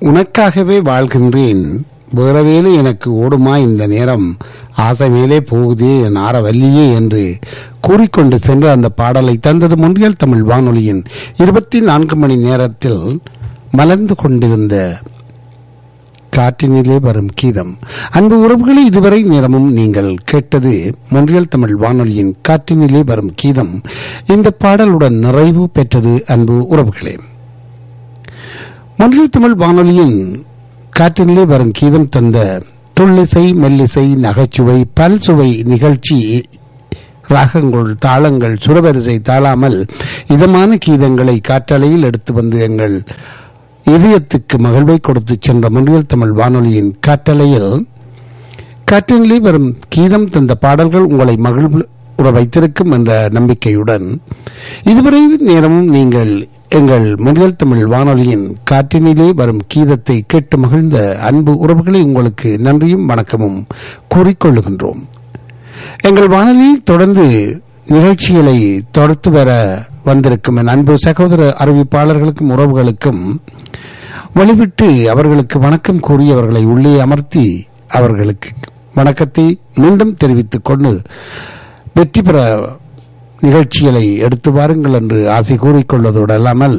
உனக்காகவே வாழ்கின்றேன் வேற வேலை எனக்கு ஓடுமா இந்த நேரம் ஆசை மேலே போகுதே என் ஆரவல்லியே என்று கூறிக்கொண்டு சென்று அந்த பாடலை தந்தது முன்றியல் தமிழ் வானொலியின் இருபத்தி நான்கு மணி நேரத்தில் மலர்ந்து கொண்டிருந்த காற்றினிலே வரும் கீதம் அன்பு உறவுகளை இதுவரை நேரமும் நீங்கள் கேட்டது மொன்றியல் தமிழ் வானொலியின் காற்றினிலே வரும் கீதம் இந்த பாடலுடன் நிறைவு பெற்றது அன்பு உறவுகளே மொன்றியல் தமிழ் வானொலியின் காற்றினிலே வரும் கீதம் தந்த துள்ளிசை மெல்லிசை நகைச்சுவை பல்சுவை நிகழ்ச்சி ராகங்கள் தாளங்கள் சுரவரிசை தாழாமல் இதமான கீதங்களை காற்றலையில் எடுத்து வந்து எங்கள் இதயத்துக்கு மகிழ்வை கொடுத்து சென்ற முன்னில் தமிழ் வானொலியின் காற்றலையில் காற்றினிலே வரும் கீதம் தந்த பாடல்கள் உங்களை மகிழ்வுற வைத்திருக்கும் என்ற நம்பிக்கையுடன் இதுவரை நேரமும் நீங்கள் எங்கள் முன்னில் தமிழ் வானொலியின் காற்றினிலே வரும் கீதத்தை கேட்டு மகிழ்ந்த அன்பு உறவுகளை உங்களுக்கு நன்றியும் வணக்கமும் கூறிக்கொள்ளுகின்றோம் எங்கள் வானொலியில் தொடர்ந்து நிகழ்ச்சிகளை தொடர்த்து வர வந்திருக்கும் என் அன்பு சகோதர அறிவிப்பாளர்களுக்கும் உறவுகளுக்கும் வழிவிட்டு அவர்களுக்கு வணக்கம் கூறி அவர்களை உள்ளே அமர்த்தி அவர்களுக்கு வணக்கத்தை மீண்டும் தெரிவித்துக் கொண்டு வெற்றி பெற நிகழ்ச்சிகளை எடுத்து வாருங்கள் என்று ஆசை கூறிக்கொள்வதோடு அல்லாமல்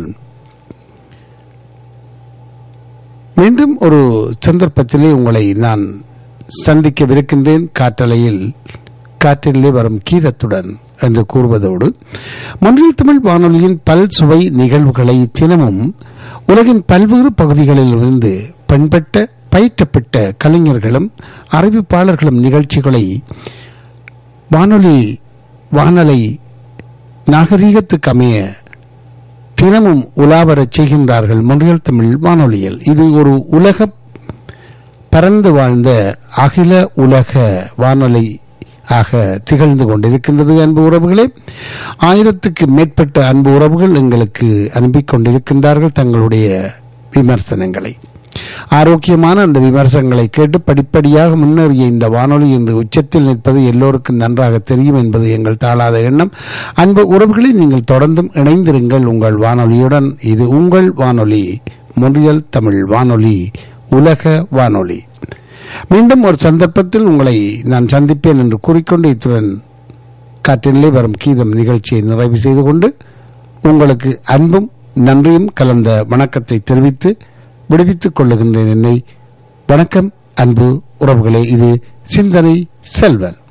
மீண்டும் ஒரு சந்தர்ப்பத்திலே உங்களை நான் சந்திக்கவிருக்கின்றேன் காற்றலையில் காற்றிலே வரும் கீதத்துடன் என்று கூறுவதோடு மொன்றில் தமிழ் வானொலியின் பல் சுவை நிகழ்வுகளை தினமும் உலகின் பல்வேறு பகுதிகளில் இருந்து பண்பட்ட பயிற்றப்பட்ட கலைஞர்களும் அறிவிப்பாளர்களும் நிகழ்ச்சிகளை வானொலி வானலை நாகரீகத்துக்கு அமைய தினமும் உலாவரச் செய்கின்றார்கள் மொழியல் தமிழ் வானொலியில் இது ஒரு உலக பறந்து வாழ்ந்த அகில உலக வானொலி ஆக திகழ்ந்து கொண்டிருக்கின்றது அன்பு உறவுகளே ஆயிரத்துக்கு மேற்பட்ட அன்பு உறவுகள் எங்களுக்கு அனுப்பிக் கொண்டிருக்கின்றார்கள் தங்களுடைய விமர்சனங்களை ஆரோக்கியமான அந்த விமர்சனங்களை கேட்டு படிப்படியாக முன்னேறிய இந்த வானொலி இன்று உச்சத்தில் நிற்பது எல்லோருக்கும் நன்றாக தெரியும் என்பது எங்கள் தாளாத எண்ணம் அன்பு உறவுகளை நீங்கள் தொடர்ந்தும் இணைந்திருங்கள் உங்கள் வானொலியுடன் இது உங்கள் வானொலி மொழியல் தமிழ் வானொலி உலக வானொலி மீண்டும் ஒரு சந்தர்ப்பத்தில் உங்களை நான் சந்திப்பேன் என்று கூறிக்கொண்டு இத்துடன் காற்றினிலே வரும் கீதம் நிகழ்ச்சியை நிறைவு செய்து கொண்டு உங்களுக்கு அன்பும் நன்றியும் கலந்த வணக்கத்தை தெரிவித்து விடுவித்துக் கொள்ளுகின்றேன் என்னை வணக்கம் அன்பு உறவுகளே இது சிந்தனை செல்வன்